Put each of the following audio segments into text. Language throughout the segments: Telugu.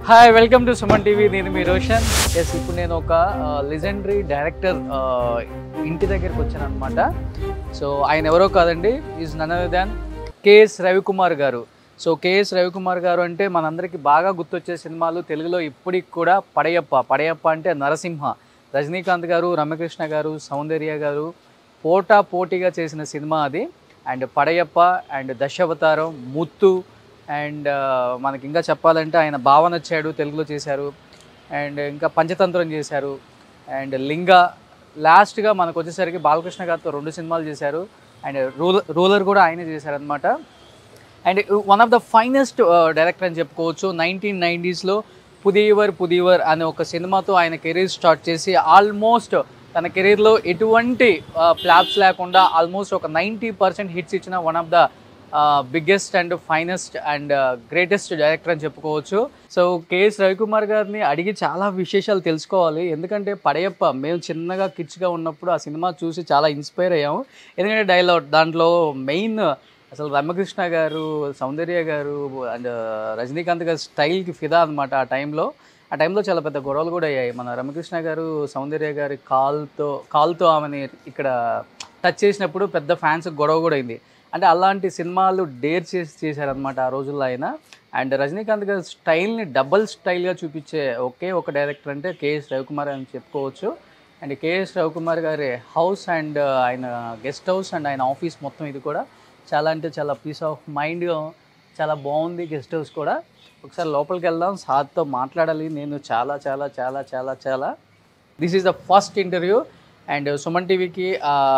Hi welcome to Suman TV నేను మీ రోషన్ ఎస్ ఇప్పుడు నేను ఒక లెజెండరీ డైరెక్టర్ ఇంటి దగ్గరికి వచ్చాను అనమాట సో ఆయన ఎవరో కాదండి is none other than KS Ravikumar గారు సో కేఎస్ రవికుమార్ గారు అంటే మనందరికీ బాగా గుర్తొచ్చే సినిమాలు తెలుగులో ఇప్పటికి కూడా పడయప్ప పడయప్ప అంటే నరసింహ రజనీకాంత్ గారు రమ్యకృష్ణ గారు సౌందర్య గారు పోటా పోటీగా చేసిన సినిమా అది and Padayappa and Dasavatharam Muthu and మనకి ఇంకా చెప్పాలంటే ఆయన భావన వచ్చాడు తెలుగులో చేశారు అండ్ ఇంకా పంచతంత్రం చేశారు అండ్ లింగ లాస్ట్గా మనకు వచ్చేసరికి బాలకృష్ణ గారితో రెండు సినిమాలు చేశారు అండ్ రూలర్ రూలర్ కూడా ఆయనే చేశారనమాట and one of the finest director అని చెప్పుకోవచ్చు నైన్టీన్ నైంటీస్లో పుదీవర్ పుదీవర్ అనే ఒక సినిమాతో ఆయన కెరీర్ స్టార్ట్ చేసి ఆల్మోస్ట్ తన కెరీర్లో ఎటువంటి ఫ్లాప్స్ లేకుండా ఆల్మోస్ట్ ఒక నైంటీ పర్సెంట్ హిట్స్ ఇచ్చిన one of the biggest and finest and greatest director అని చెప్పుకోవచ్చు సో కేఎస్ రవికుమార్ గారిని అడిగి చాలా విశేషాలు తెలుసుకోవాలి ఎందుకంటే పడయప్ప మేము చిన్నగా కిడ్స్గా ఉన్నప్పుడు ఆ సినిమా చూసి చాలా ఇన్స్పైర్ అయ్యాము ఎందుకంటే డైలాగ్ దాంట్లో మెయిన్ అసలు రమ్యకృష్ణ గారు సౌందర్య గారు అండ్ రజనీకాంత్ గారి స్టైల్కి ఫిదా అనమాట ఆ టైంలో ఆ టైంలో చాలా పెద్ద గొడవలు కూడా అయ్యాయి మన రమకృష్ణ గారు సౌందర్య గారి కాల్తో కాల్తో ఆమెని ఇక్కడ టచ్ చేసినప్పుడు పెద్ద ఫ్యాన్స్ గొడవ కూడా అయింది అంటే అలాంటి సినిమాలు డేర్ చేసి చేశారనమాట ఆ రోజుల్లో ఆయన అండ్ రజనీకాంత్ గారి స్టైల్ని డబల్ స్టైల్గా చూపించే ఒకే ఒక డైరెక్టర్ అంటే కేఎస్ రవికుమార్ అని చెప్పుకోవచ్చు and K Ravikumar Ravikumar house and ఆయన గెస్ట్ హౌస్ అండ్ ఆయన ఆఫీస్ మొత్తం ఇది కూడా చాలా అంటే చాలా పీస్ ఆఫ్ మైండ్ చాలా బాగుంది గెస్ట్ హౌస్ కూడా ఒకసారి లోపలికి వెళ్దాం సార్తో మాట్లాడాలి నేను చాలా చాలా చాలా చాలా చాలా this is the first interview and Suman టీవీకి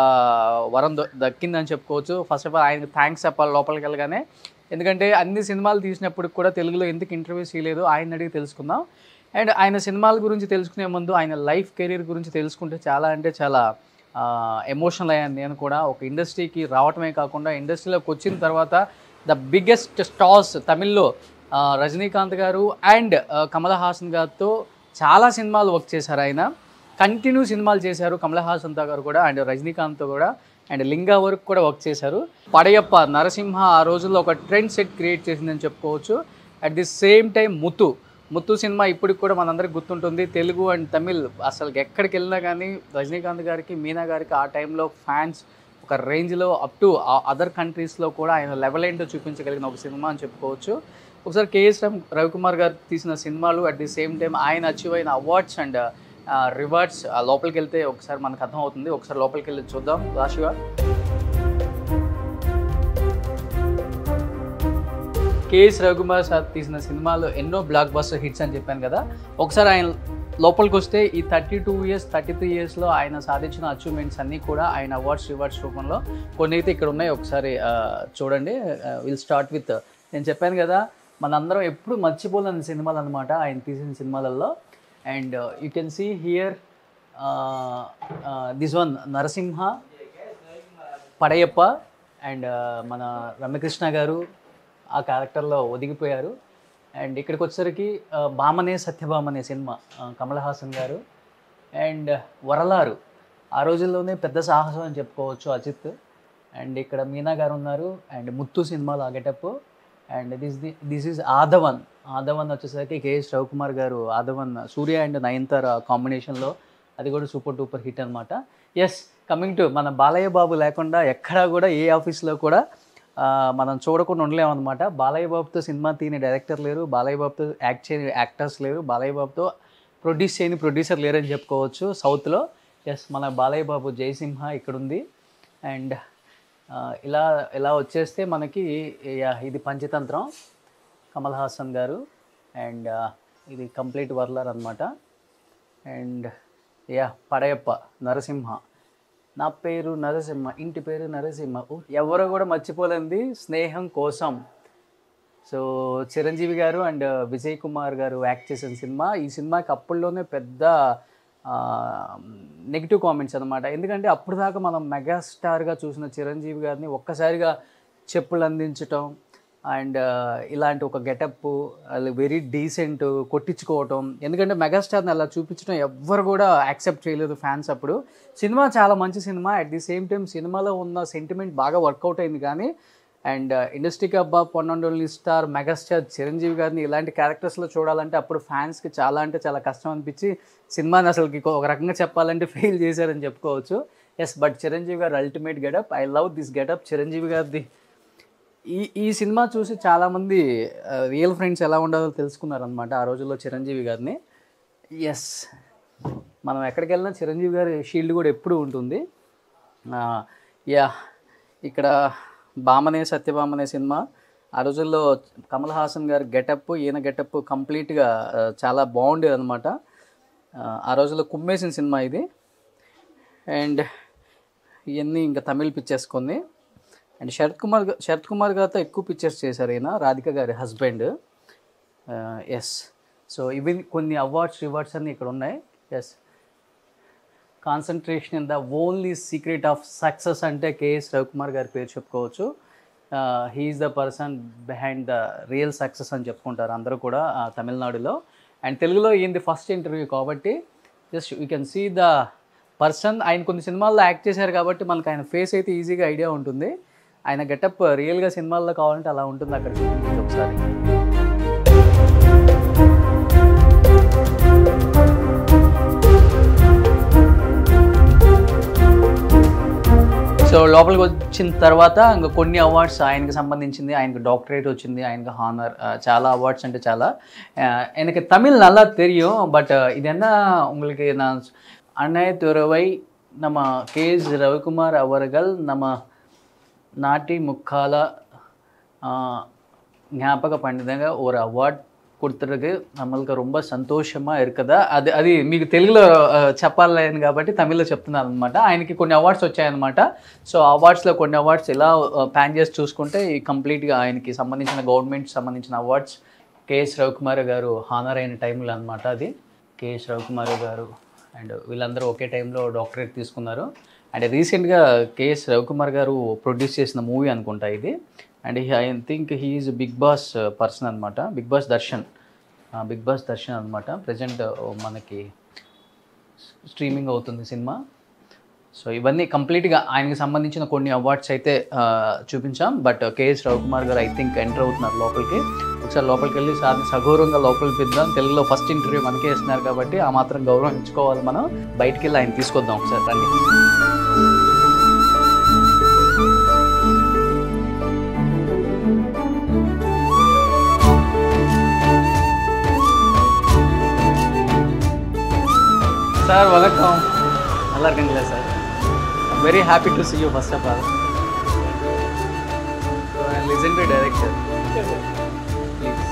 వరం దొ- దక్కిందని చెప్పుకోవచ్చు ఫస్ట్ ఆఫ్ ఆల్ ఆయనకు థ్యాంక్స్ చెప్పాలి లోపలికి వెళ్ళగానే ఎందుకంటే అన్ని సినిమాలు తీసినప్పుడు కూడా తెలుగులో ఎందుకు ఇంటర్వ్యూస్ ఇవ్వలేదు ఆయన అడిగి తెలుసుకుందాం అండ్ ఆయన సినిమాల గురించి తెలుసుకునే ముందు ఆయన లైఫ్ కెరీర్ గురించి తెలుసుకుంటే చాలా అంటే చాలా ఎమోషనల్ అయ్యాను నేను కూడా ఒక ఇండస్ట్రీకి రావటమే కాకుండా ఇండస్ట్రీలోకి వచ్చిన తర్వాత ద బిగ్గెస్ట్ స్టార్స్ తమిళ్లో ఆ, రజనీకాంత్ గారు అండ్ కమల్ హాసన్ గారితో చాలా సినిమాలు వర్క్ చేశారు ఆయన కంటిన్యూ సినిమాలు చేశారు కమల్ హాసన్తో గారు కూడా అండ్ రజనీకాంత్తో కూడా అండ్ లింగా వరకు కూడా వర్క్ చేశారు పడయప్ప నరసింహ ఆ రోజుల్లో ఒక ట్రెండ్ సెట్ క్రియేట్ చేసిందని చెప్పుకోవచ్చు at the same time Muthu Muthu సినిమా ఇప్పటికి కూడా మనందరికి గుర్తుంటుంది తెలుగు అండ్ తమిళ్ అసలు ఎక్కడికి వెళ్ళినా కానీ రజనీకాంత్ గారికి మీనా గారికి ఆ టైంలో ఫ్యాన్స్ ఒక రేంజ్లో అప్ టు అదర్ కంట్రీస్లో కూడా ఆయన లెవెల్ ఏంటో చూపించగలిగిన ఒక సినిమా అని చెప్పుకోవచ్చు ఒకసారి కేఎస్ రామ్ రవికుమార్ గారు తీసిన సినిమాలు అట్ ది సేమ్ టైం ఆయన అచీవ్ అయిన అవార్డ్స్ అండ్ రివార్డ్స్ లోపలికి వెళ్తే ఒకసారి మనకు అర్థం అవుతుంది ఒకసారి లోపలికి వెళ్ళి చూద్దాం రాశిగా కేఎస్ రవికుమార్ సార్ తీసిన సినిమాలు ఎన్నో బ్లాక్ బస్టర్ హిట్స్ అని చెప్పాను కదా ఒకసారి ఆయన లోపలికి వస్తే ఈ thirty two years thirty three ఇయర్స్లో ఆయన సాధించిన అచీవ్మెంట్స్ అన్నీ కూడా ఆయన అవార్డ్స్ రివార్డ్స్ రూపంలో కొన్ని అయితే ఇక్కడ ఉన్నాయి ఒకసారి ఆ, చూడండి విల్ స్టార్ట్ విత్ నేను చెప్పాను కదా మనందరం ఎప్పుడు మర్చిపోలేని సినిమాలు అనమాట ఆయన తీసిన సినిమాలలో and you can see here this one Narasimha Padayappa and మన రమ్యకృష్ణ గారు ఆ క్యారెక్టర్లో ఒదిగిపోయారు అండ్ ఇక్కడికి వచ్చేసరికి ఆ, భామనే సత్యభామనే సినిమా ఆ, కమల్ హాసన్ గారు అండ్ వరలారు ఆ రోజుల్లోనే పెద్ద సాహసం అని చెప్పుకోవచ్చు అజిత్ అండ్ ఇక్కడ మీనా గారు ఉన్నారు అండ్ ముత్తు సినిమాలో ఆ getup and this the this is Aadhavan Aadhavan వచ్చేసరికి కేఎస్ రవికుమార్ గారు ఆదవన్ సూర్య అండ్ నయన్తార కాంబినేషన్లో అది కూడా సూపర్ డూపర్ హిట్ అనమాట ఎస్ కమింగ్ టు మన బాలయ్య బాబు లేకుండా ఎక్కడా కూడా ఏ ఆఫీస్లో కూడా ఆ, మనం చూడకుండా ఉండలేము అనమాట బాలయ్య బాబుతో సినిమా తీని డైరెక్టర్ లేరు బాలయ్య బాబుతో యాక్ట్ చేయని యాక్టర్స్ లేరు బాలయ్య బాబుతో ప్రొడ్యూస్ చేయని ప్రొడ్యూసర్ లేరని చెప్పుకోవచ్చు సౌత్లో ఎస్ మన బాలయ్య బాబు జయసింహ ఇక్కడ ఉంది అండ్ ఇలా ఇలా వచ్చేస్తే మనకి యా, ఇది పంచతంత్రం కమల్ హాసన్ గారు అండ్ ఇది కంప్లీట్ వర్లర్ అనమాట అండ్ యా పడయప్ప నరసింహ నా పేరు నరసింహ ఇంటి పేరు నరసింహ ఊ, ఎవరు కూడా మర్చిపోలేంది స్నేహం కోసం సో చిరంజీవి గారు అండ్ విజయ్ కుమార్ గారు యాక్ట్ చేసిన సినిమా ఈ సినిమాకి అప్పుల్లోనే పెద్ద నెగిటివ్ కామెంట్స్ అనమాట ఎందుకంటే అప్పుడు దాకా మనం మెగాస్టార్గా చూసిన చిరంజీవి గారిని ఒక్కసారిగా చెప్పులు అందించటం అండ్ ఇలాంటి ఒక గెటప్ వెరీ డీసెంట్ కొట్టించుకోవటం ఎందుకంటే మెగాస్టార్ని అలా చూపించడం ఎవ్వరు కూడా యాక్సెప్ట్ చేయలేదు ఫ్యాన్స్ అప్పుడు సినిమా చాలా మంచి cinema at the same time సినిమాలో ఉన్న సెంటిమెంట్ బాగా వర్కౌట్ అయింది కానీ అండ్ ఇండస్ట్రీకి అబ్బా పొన్ and only star megastar Chiranjeevi గారిని ఇలాంటి క్యారెక్టర్స్లో చూడాలంటే అప్పుడు ఫ్యాన్స్కి చాలా అంటే చాలా కష్టం అనిపించి సినిమాని అసలుకి ఒక రకంగా చెప్పాలంటే ఫెయిల్ చేశారని చెప్పుకోవచ్చు ఎస్ బట్ చిరంజీవి గారు ultimate getup I love this getup Chiranjeevi గారిది ఈ ఈ సినిమా చూసి చాలామంది రియల్ ఫ్రెండ్స్ ఎలా ఉండాలో తెలుసుకున్నారనమాట ఆ రోజుల్లో చిరంజీవి గారిని ఎస్ మనం ఎక్కడికి వెళ్ళినా చిరంజీవి గారి షీల్డ్ కూడా ఎప్పుడూ ఉంటుంది యా ఇక్కడ బామనే సత్యభామనే సినిమా ఆ రోజుల్లో కమల్ హాసన్ గారి గెటప్ ఈయన గెటప్ కంప్లీట్గా చాలా బాగుండేది అనమాట ఆ రోజుల్లో కుమ్మేసిన సినిమా ఇది అండ్ ఇవన్నీ ఇంకా తమిళ్ పిక్చర్స్ కొన్ని అండ్ శరత్ కుమార్ గా- శరత్ కుమార్ గారితో ఎక్కువ పిక్చర్స్ చేశారు ఈయన రాధిక గారి హస్బెండ్ ఎస్ సో ఇవి కొన్ని అవార్డ్స్ రివార్డ్స్ అన్నీ ఇక్కడ ఉన్నాయి yes concentration in the only secret of success అంటే కేఎస్ రవికుమార్ గారి పేరు చెప్పుకోవచ్చు he's the person behind the real success అని చెప్పుకుంటారు అందరూ కూడా ఆ, తమిళనాడులో అండ్ తెలుగులో ఈయనది ఫస్ట్ ఇంటర్వ్యూ కాబట్టి just you can see the person ఆయన కొన్ని సినిమాల్లో యాక్ట్ చేశారు కాబట్టి మనకు ఆయన ఫేస్ అయితే ఈజీగా ఐడియా ఉంటుంది ఆయన గెటప్ రియల్గా సినిమాల్లో కావాలంటే అలా ఉంటుంది అక్కడ చూపించండి ఒకసారి సో లోపలికి వచ్చిన తర్వాత ఇంకా కొన్ని అవార్డ్స్ ఆయనకి సంబంధించింది ఆయనకి డాక్టరేట్ వచ్చింది ఆయనకి హానర్ చాలా అవార్డ్స్ అంటే చాలా அஹ், எனக்கு தமிழ் நல்லா தெரியும் பட் இது என்ன உங்களுக்கு நான் அன்னை துறவை நம்ம கே எஸ் ரவிக்குமார் அவர்கள் நம்ம நாட்டி முக்கால ஆஹ், ஞாபக పండుగ ஒரு అవార్డ్ கொடுத்துருக்கு நம்மளுக்கு ரொம்ப సంతోషమా இருக்குదా అది అది మీకు తెలుగులో ఆ, చెప్పాలని కాబట్టి తమిళ్లో చెప్తున్నాను అనమాట ఆయనకి కొన్ని అవార్డ్స్ వచ్చాయన్నమాట సో అవార్డ్స్లో కొన్ని అవార్డ్స్ ఇలా ప్యాన్ చేసి చూసుకుంటే ఈ కంప్లీట్గా ఆయనకి సంబంధించిన గవర్నమెంట్ సంబంధించిన అవార్డ్స్ కేఎస్ రవికుమార్ గారు హానర్ అయిన టైంలో అనమాట అది కేఎస్ రవికుమార్ గారు అండ్ వీళ్ళందరూ ఒకే టైంలో డాక్టరేట్ తీసుకున్నారు అండ్ రీసెంట్గా కేఎస్ రవికుమార్ గారు ప్రొడ్యూస్ చేసిన మూవీ అనుకుంటా ఇది and I think he's Bigg Boss person అనమాట Bigg Boss Darshan Bigg Boss Darshan అనమాట ప్రజెంట్ మనకి స్ట్రీమింగ్ అవుతుంది సినిమా సో ఇవన్నీ కంప్లీట్గా ఆయనకి సంబంధించిన కొన్ని అవార్డ్స్ అయితే ఆ, చూపించాం బట్ కేఎస్ రవికుమార్ గారు ఐ థింక్ ఎంటర్ అవుతున్నారు లోపలికి ఒకసారి లోపలికి వెళ్ళి సార్ని సగౌరవంగా లోపలికి పిద్దాం తెలుగులో ఫస్ట్ ఇంటర్వ్యూ మనకే ఇస్తున్నారు కాబట్టి ఆ మాత్రం గౌరవం ఇచ్చుకోవాలి మనం బయటికి వెళ్ళి ఆయన తీసుకొద్దాం ఒకసారి రండి சார் வணக்கம் நல்லா இருக்கீங்களா sir very happy to see you first of all legendary director please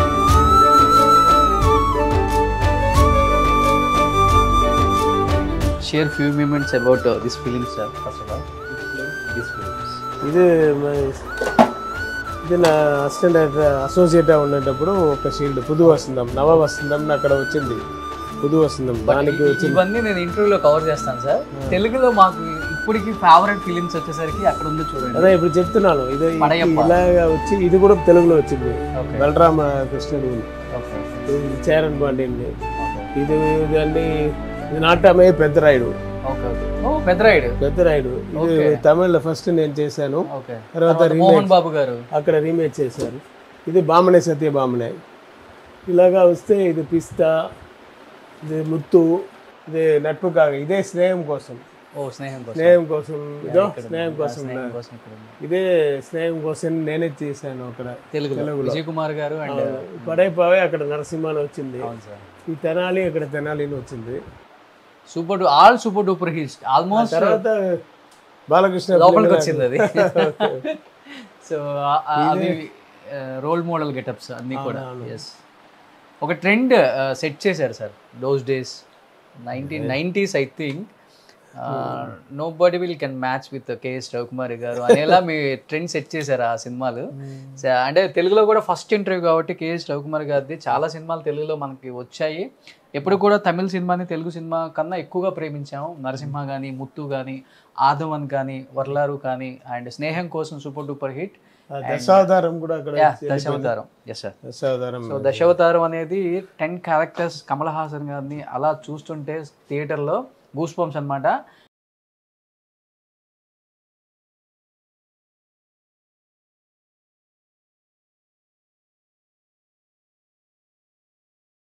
share few moments about uh, this film sir first of all this films ఇది మ- ఇది నా అసిస్టెంట్ అసోసియేట్గా ఉండేటప్పుడు ఒక షీల్డ్ పుదు వస్తుందాం నవ వస్తుందాం అక్కడ వచ్చింది పుదు వస్తుందాం దానికి వచ్చింది ఇవన్నీ నేను ఇంటర్వ్యూలో కవర్ చేస్తాను సార్ తెలుగులో మాకు ఇప్పటికి ఫేవరెట్ ఫిలిమ్స్ వచ్చేసరికి అక్కడ ఉంది చూడండి అదే ఇప్పుడు చెప్తున్నాను ఇది పడయప్ప. ఇలాగా వచ్చి ఇది కూడా తెలుగులో వచ్చింది ఓకే బలరామ కృష్ణుడు ఓకే ఇది చేరన్ పాండ్యని ఇది దాన్ని ఇది నాటమే పెద్దరాయుడు ఓకే ఓకే ఓ పెద్దరాయుడు పెద్దరాయుడు ఇది తమిళ్లో ఫస్ట్ నేను చేశాను ఓకే తర్వాత తర్వాత మోహన్ బాబు గారు అక్కడ రీమేక్ చేశారు ఇది బామనే సత్య బామనే ఇలాగా వస్తే ఇది పిస్తా ఇది ముత్తు ఇది నట్పు కాగ ఇదే స్నేహం కోసం ఓ స్నేహం కోసం స్నేహం కోసం ఇదో స్నేహం కోసం స్నేహం కోసం ఇక్కడ ఉంది. ఇదే స్నేహం కోసం నేనే చేశాను అక్కడ తెలుగులో విజయ్ కుమార్ గారు అండ్ పడైపోయి అక్కడ నరసింహని వచ్చింది అవును సార్ ఈ తెనాలి అక్కడ తెనాలిని వచ్చింది సూపర్ డూ all super duper hits almost తర్వాత బాలకృష్ణ లోపలికి వచ్చింది అది సో అవి రోల్ మోడల్ గెటప్స్ అన్నీ కూడా ఎస్ ఒక ట్రెండ్ సెట్ చేశారు sir those days nineteen nineties I think nobody will can match with KS Ravikumar గారు అనేలా మీ ట్రెండ్ సెట్ చేశారు ఆ సినిమాలు So, అంటే తెలుగులో కూడా ఫస్ట్ ఇంటర్వ్యూ కాబట్టి కేఎస్ రవికుమార్ గారిది చాలా సినిమాలు తెలుగులో మనకి వచ్చాయి ఎప్పుడు కూడా తమిళ సినిమాని తెలుగు సినిమా కన్నా ఎక్కువగా ప్రేమించాము నరసింహ కానీ ముత్తు కానీ ఆదవన్ కానీ వర్లారు కానీ అండ్ స్నేహం కోసం సూపర్ డూపర్ హిట్ ఆ దశావతారం కూడా అక్కడ Dasavatharam yes sir Dasavatharam so Dasavatharam అనేది టెన్ క్యారెక్టర్స్ కమల్ హాసన్ గారిని అలా చూస్తుంటే థియేటర్లో గూస్ బంప్స్ అనమాట